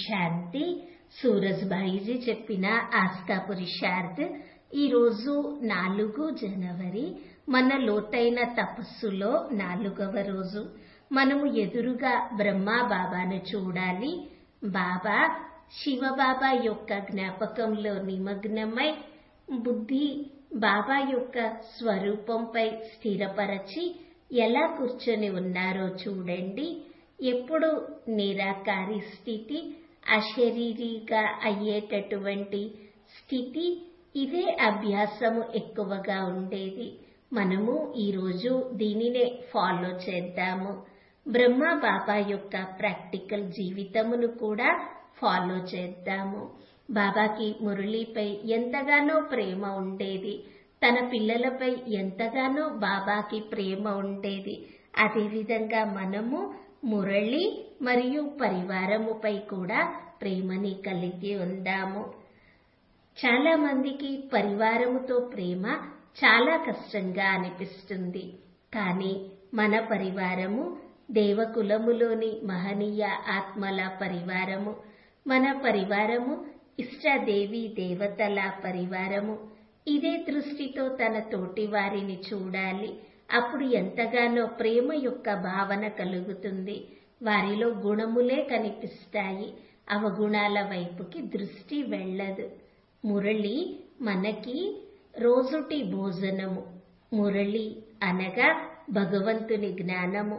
శాంతి సూరజ్భాయిజీ చెప్పిన ఆస్కా పురుషార్థ్ ఈరోజు నాలుగు జనవరి మన లోతైన తపస్సులో నాలుగవ రోజు మనము ఎదురుగా బ్రహ్మా బాబాను చూడాలి బాబా శివబాబా యొక్క జ్ఞాపకంలో నిమగ్నమై బుద్ధి బాబా యొక్క స్వరూపంపై స్థిరపరచి ఎలా కూర్చొని ఉన్నారో చూడండి ఎప్పుడు నిరాకారి స్థితి అశరీరిగా అయ్యేటటువంటి స్థితి ఇదే అభ్యాసము ఎక్కువగా ఉండేది మనము ఈరోజు దీనినే ఫాలో చేద్దాము బ్రహ్మ బాబా యొక్క ప్రాక్టికల్ జీవితమును కూడా ఫాలో చేద్దాము బాబాకి మురళీపై ఎంతగానో ప్రేమ ఉండేది తన పిల్లలపై ఎంతగానో బాబాకి ప్రేమ ఉండేది అదేవిధంగా మనము మురళి మరియు పరివారముపై కూడా ప్రేమని కలిగి ఉందాము చాలా మందికి పరివారముతో ప్రేమ చాలా కష్టంగా అనిపిస్తుంది కానీ మన పరివారము దేవకులములోని మహనీయ ఆత్మల పరివారము మన పరివారము ఇష్టదేవి దేవతల పరివారము ఇదే దృష్టితో తన తోటి వారిని చూడాలి అప్పుడు ఎంతగానో ప్రేమ యొక్క భావన కలుగుతుంది వారిలో గుణములే కనిపిస్తాయి అవగుణాల వైపుకి దృష్టి వెళ్ళదు మురళి మనకి రోజుటి భోజనము మురళి అనగా భగవంతుని జ్ఞానము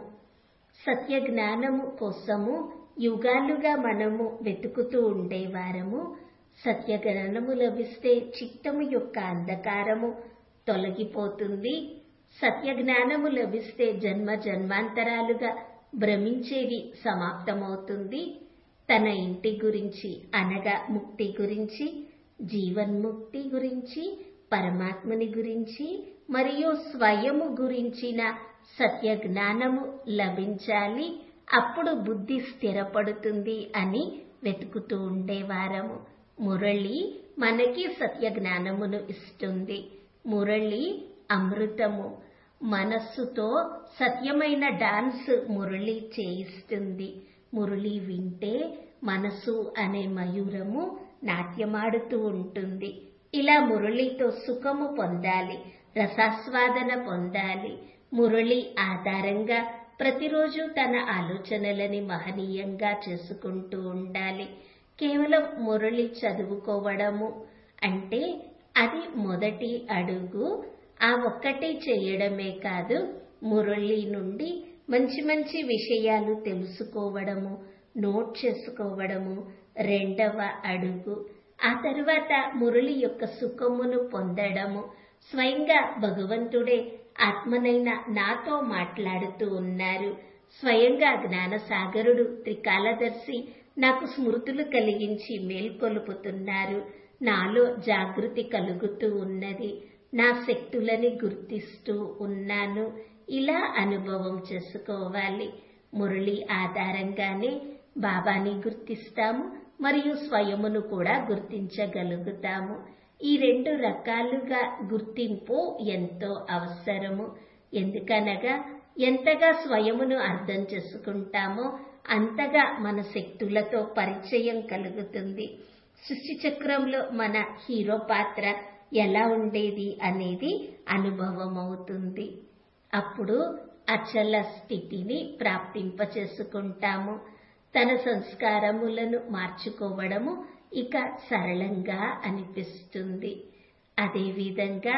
సత్య జ్ఞానము కోసము యుగాలుగా మనము వెతుకుతూ ఉండేవారము సత్య జ్ఞానము లభిస్తే చిత్తము యొక్క అంధకారము తొలగిపోతుంది సత్య జ్ఞానము లభిస్తే జన్మ జన్మాంతరాలుగా భ్రమించేది సమాప్తమవుతుంది తన ఇంటి గురించి అనగా ముక్తి గురించి జీవన్ముక్తి గురించి పరమాత్మని గురించి మరియు స్వయము గురించిన సత్య జ్ఞానము లభించాలి అప్పుడు బుద్ధి స్థిరపడుతుంది అని వెతుకుతూ ఉండేవారము మురళి మనకి సత్య జ్ఞానమును ఇస్తుంది మురళి అమృతము మనస్సుతో సత్యమైన డాన్స్ మురళి చేయిస్తుంది మురళి వింటే మనసు అనే మయూరము నాట్యమాడుతూ ఉంటుంది ఇలా మురళితో సుఖము పొందాలి రసాస్వాదన పొందాలి మురళి ఆధారంగా ప్రతిరోజు తన ఆలోచనలని మహనీయంగా చేసుకుంటూ ఉండాలి కేవలం మురళి చదువుకోవడము అంటే అది మొదటి అడుగు ఆ ఒక్కటే చేయడమే కాదు మురళి నుండి మంచి మంచి విషయాలు తెలుసుకోవడము నోట్ చేసుకోవడము రెండవ అడుగు ఆ తర్వాత మురళి యొక్క సుఖమును పొందడము స్వయంగా భగవంతుడే ఆత్మనైన నాతో మాట్లాడుతూ ఉన్నారు స్వయంగా జ్ఞానసాగరుడు త్రికాలదర్శి నాకు స్మృతులు కలిగించి మేల్కొలుపుతున్నారు నాలో జాగృతి కలుగుతూ ఉన్నది నా శక్తులని గుర్తిస్తూ ఉన్నాను ఇలా అనుభవం చేసుకోవాలి మురళి ఆధారంగానే బాబాని గుర్తిస్తాము మరియు స్వయమును కూడా గుర్తించగలుగుతాము ఈ రెండు రకాలుగా గుర్తింపు ఎంతో అవసరము ఎందుకనగా ఎంతగా స్వయమును అర్థం చేసుకుంటామో అంతగా మన శక్తులతో పరిచయం కలుగుతుంది సృష్టి చక్రంలో మన హీరో పాత్ర ఎలా ఉండేది అనేది అనుభవం అవుతుంది అప్పుడు అచల స్థితిని ప్రాప్తింపచేసుకుంటాము తన సంస్కారములను మార్చుకోవడము ఇక సరళంగా అనిపిస్తుంది అదేవిధంగా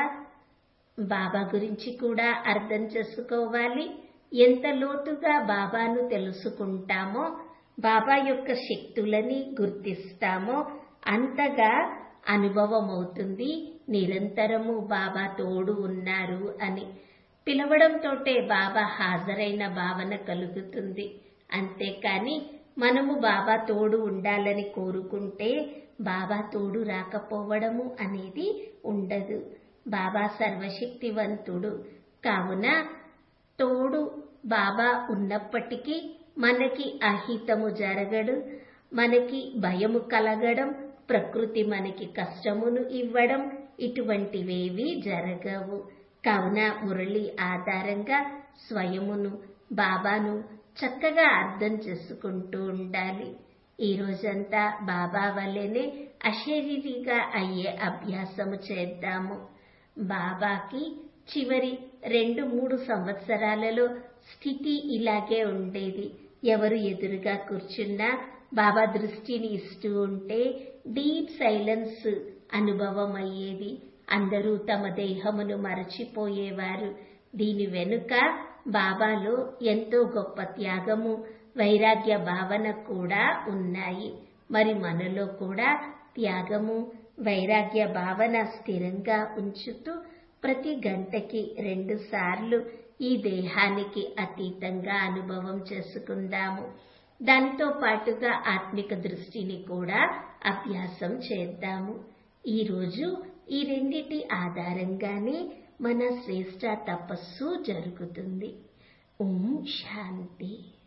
బాబా గురించి కూడా అర్థం చేసుకోవాలి ఎంత లోతుగా బాబాను తెలుసుకుంటామో బాబా యొక్క శక్తులని గుర్తిస్తామో అంతగా అనుభవం అవుతుంది నిరంతరము బాబా తోడు ఉన్నారు అని పిలవడంతోటే బాబా హాజరైన భావన కలుగుతుంది అంతేకాని మనము బాబా తోడు ఉండాలని కోరుకుంటే బాబా తోడు రాకపోవడము అనేది ఉండదు బాబా సర్వశక్తివంతుడు కావున తోడు బాబా ఉన్నప్పటికీ మనకి అహితము జరగడు మనకి భయము కలగడం ప్రకృతి మనకి కష్టమును ఇవ్వడం ఇటువంటివేవి జరగవు కావున మురళి ఆధారంగా స్వయమును బాబాను చక్కగా అర్థం చేసుకుంటూ ఉండాలి ఈ రోజంతా బాబా వల్లనే అశరీరిగా అయ్యే అభ్యాసము చేద్దాము బాబాకి చివరి రెండు మూడు సంవత్సరాలలో స్థితి ఇలాగే ఉండేది ఎవరు ఎదురుగా కూర్చున్నా బాబా దృష్టిని ఇస్తూ ఉంటే డీప్ సైలెన్స్ అనుభవం అయ్యేది అందరూ తమ దేహమును మరచిపోయేవారు దీని వెనుక బాబాలో ఎంతో గొప్ప త్యాగము వైరాగ్య భావన కూడా ఉన్నాయి మరి మనలో కూడా త్యాగము వైరాగ్య భావన స్థిరంగా ఉంచుతూ ప్రతి గంటకి రెండు సార్లు ఈ దేహానికి అతీతంగా అనుభవం చేసుకుందాము దానితో పాటుగా ఆత్మిక దృష్టిని కూడా అభ్యాసం చేద్దాము ఈరోజు ఈ రెండిటి ఆధారంగానే మన శ్రేష్ట తపస్సు జరుగుతుంది ఓం శాంతి